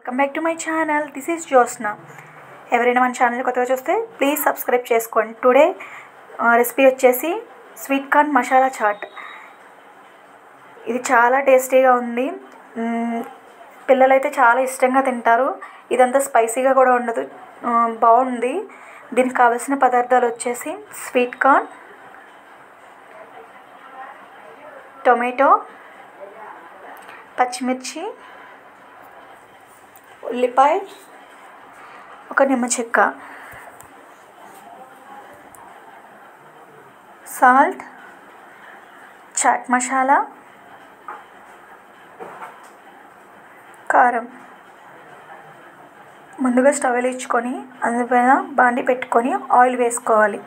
welcome back to my channel this is Josna ఎవరైనా మన channel కొత్తగా చూస్తే ప్లీజ్ సబ్స్క్రైబ్ చేసుకోండి టుడే రెసిపీ వచ్చేసి స్వీట్ కార్న్ మసాలా చాట్ ఇది చాలా టేస్టీగా ఉంది మ్మ్, పిల్లలైతే చాలా ఇష్టంగా తింటారు ఇదంతా స్పైసీగా కూడా ఉండదు ఆ, బాగుంది దీనికి కావాల్సిన పదార్థాలు వచ్చేసి స్వీట్ కార్న్ టొమాటో పచ్చిమిర్చి ఉల్లిపాయ ఒక నిమ్మ చెక్క సాల్ట్ చాట్ మసాలా కారం ముందుగా స్టవ్ వెలిగించుకొని అందుపైన బాండి పెట్టుకొని ఆయిల్ వేసుకోవాలి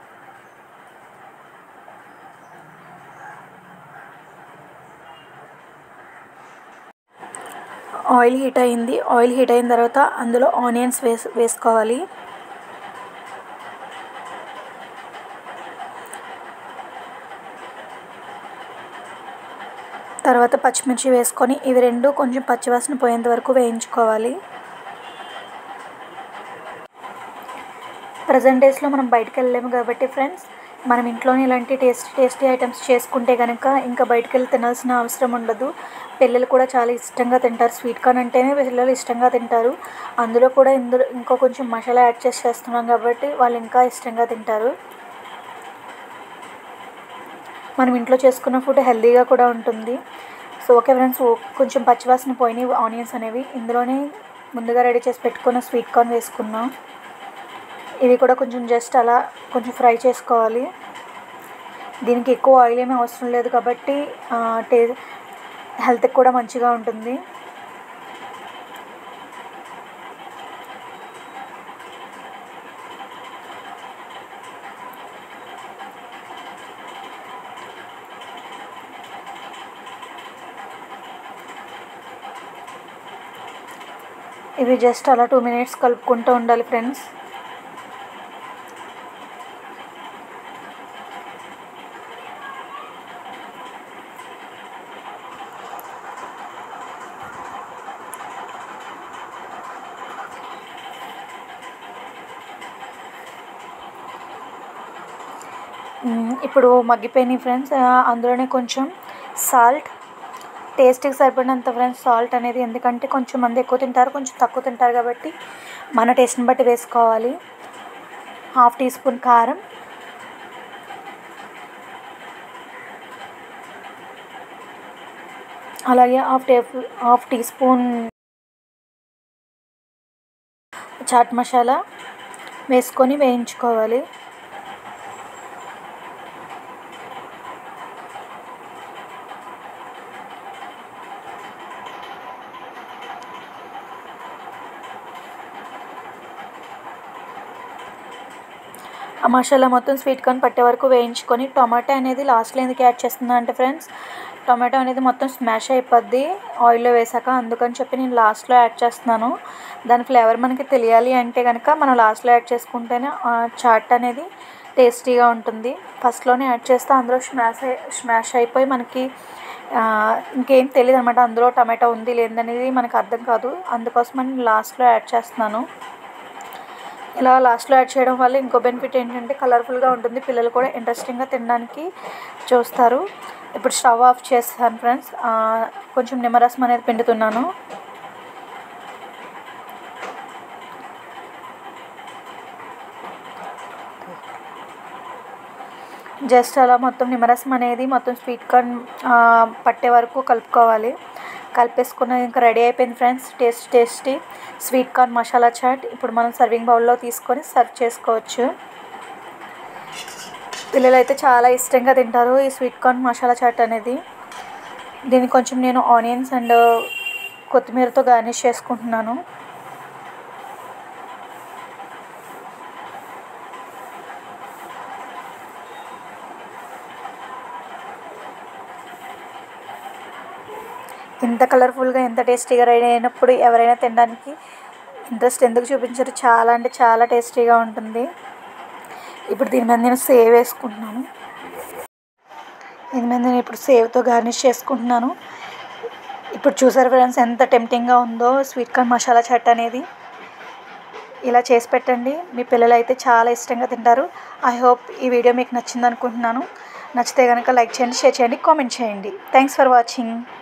ఆయిల్ హీట్ అయింది ఆయిల్ హీట్ అయిన తర్వాత అందులో ఆనియన్స్ వేస్ వేసుకోవాలి తర్వాత పచ్చిమిర్చి వేసుకొని ఇవి రెండు కొంచెం పచ్చివాసన పోయేంత వరకు వేయించుకోవాలి ప్రజెంట్ డేస్లో మనం బయటకు వెళ్ళలేము కాబట్టి ఫ్రెండ్స్ మనం ఇంట్లోనే ఇలాంటి టేస్టీ టేస్టీ ఐటమ్స్ చేసుకుంటే కనుక ఇంకా బయటకు వెళ్ళి తినాల్సిన అవసరం ఉండదు పిల్లలు కూడా చాలా ఇష్టంగా తింటారు స్వీట్ కార్న్ అంటేనే పిల్లలు ఇష్టంగా తింటారు అందులో కూడా ఇందులో ఇంకో కొంచెం మసాలా యాడ్ చేసి చేస్తున్నాం కాబట్టి వాళ్ళు ఇంకా ఇష్టంగా తింటారు మనం ఇంట్లో చేసుకున్న ఫుడ్ హెల్తీగా కూడా ఉంటుంది సో ఓకే ఫ్రెండ్స్ కొంచెం పచ్చివాసన పోయినాయి ఆనియన్స్ అనేవి ఇందులోనే ముందుగా రెడీ చేసి పెట్టుకున్న స్వీట్ కార్న్ వేసుకున్నాం ఇవి కూడా కొంచెం జస్ట్ అలా కొంచెం ఫ్రై చేసుకోవాలి దీనికి ఎక్కువ ఆయిల్ ఏమీ అవసరం లేదు కాబట్టి ఆ, టే హెల్త్కి కూడా మంచిగా ఉంటుంది ఇవి జస్ట్ అలా టూ మినిట్స్ కలుపుకుంటూ ఉండాలి ఫ్రెండ్స్ మ్మ్, ఇప్పుడు మగ్గిపోయినాయి ఫ్రెండ్స్ ఆ, అందులోనే కొంచెం సాల్ట్ టేస్ట్కి సరిపడినంత ఫ్రెండ్స్ సాల్ట్ అనేది ఎందుకంటే కొంచెం మంది ఎక్కువ తింటారు కొంచెం తక్కువ తింటారు కాబట్టి మన టేస్ట్ని బట్టి వేసుకోవాలి హాఫ్ టీ స్పూన్ కారం అలాగే హాఫ్ టే half teaspoon chaat masala వేసుకొని వేయించుకోవాలి ఆ మసాలా మొత్తం స్వీట్ కార్న్ పట్టే వరకు వేయించుకొని టొమాటో అనేది లాస్ట్లో ఎందుకు యాడ్ చేస్తున్నా అంటే ఫ్రెండ్స్ టొమాటో అనేది మొత్తం స్మాష్ అయిపోద్ది ఆయిల్లో వేసాక అందుకని చెప్పి నేను లాస్ట్లో యాడ్ చేస్తున్నాను దాని ఫ్లేవర్ మనకి తెలియాలి అంటే కనుక మనం లాస్ట్లో యాడ్ చేసుకుంటేనే ఆ చాట్ అనేది టేస్టీగా ఉంటుంది ఫస్ట్లోనే యాడ్ చేస్తే అందులో స్మాష్ అయి స్మాష్ అయిపోయి మనకి ఆ, ఇంకేం తెలియదు అనమాట అందులో టమాటో ఉంది లేదనేది మనకు అర్థం కాదు అందుకోసం నేను లాస్ట్లో యాడ్ చేస్తున్నాను ఇలా లాస్ట్లో యాడ్ చేయడం వల్ల ఇంకో బెనిఫిట్ ఏంటంటే కలర్ఫుల్గా ఉంటుంది పిల్లలు కూడా ఇంట్రెస్టింగ్గా తినడానికి చూస్తారు ఇప్పుడు స్టవ్ ఆఫ్ చేస్తాను ఫ్రెండ్స్ ఆ, కొంచెం నిమ్మరసం అనేది పిండుతున్నాను జస్ట్ అలా మొత్తం నిమ్మరసం అనేది మొత్తం స్వీట్ కార్న్ ఆ, పట్టే వరకు కలుపుకోవాలి కలిపేసుకున్న ఇంకా రెడీ అయిపోయింది friends taste tasty sweet corn masala chaat ఇప్పుడు మనం సర్వింగ్ బౌల్లో తీసుకొని సర్వ్ చేసుకోవచ్చు పిల్లలు అయితే చాలా ఇష్టంగా తింటారు ఈ స్వీట్ కార్న్ మసాలా చాట్ అనేది దీన్ని కొంచెం నేను ఆనియన్స్ అండ్ కొత్తిమీరతో గార్నిష్ చేసుకుంటున్నాను ఇంత కలర్ఫుల్గా ఎంత టేస్టీగా రెడీ అయినప్పుడు ఎవరైనా తినడానికి ఇంట్రెస్ట్ ఎందుకు చూపించారు చాలా అంటే చాలా టేస్టీగా ఉంటుంది ఇప్పుడు దీని మీద నేను సేవ్ వేసుకుంటున్నాను దీని మీద నేను ఇప్పుడు సేవ్తో గార్నిష్ చేసుకుంటున్నాను ఇప్పుడు చూసారు ఫ్రెండ్స్ ఎంత టెంప్టింగ్గా ఉందో స్వీట్ కార్న్ మసాలా చాట్ అనేది ఇలా చేసి పెట్టండి మీ పిల్లలు అయితే చాలా ఇష్టంగా తింటారు ఐ హోప్ ఈ వీడియో మీకు నచ్చింది అనుకుంటున్నాను నచ్చితే కనుక లైక్ చేయండి షేర్ చేయండి కామెంట్ చేయండి థ్యాంక్స్ ఫర్ వాచింగ్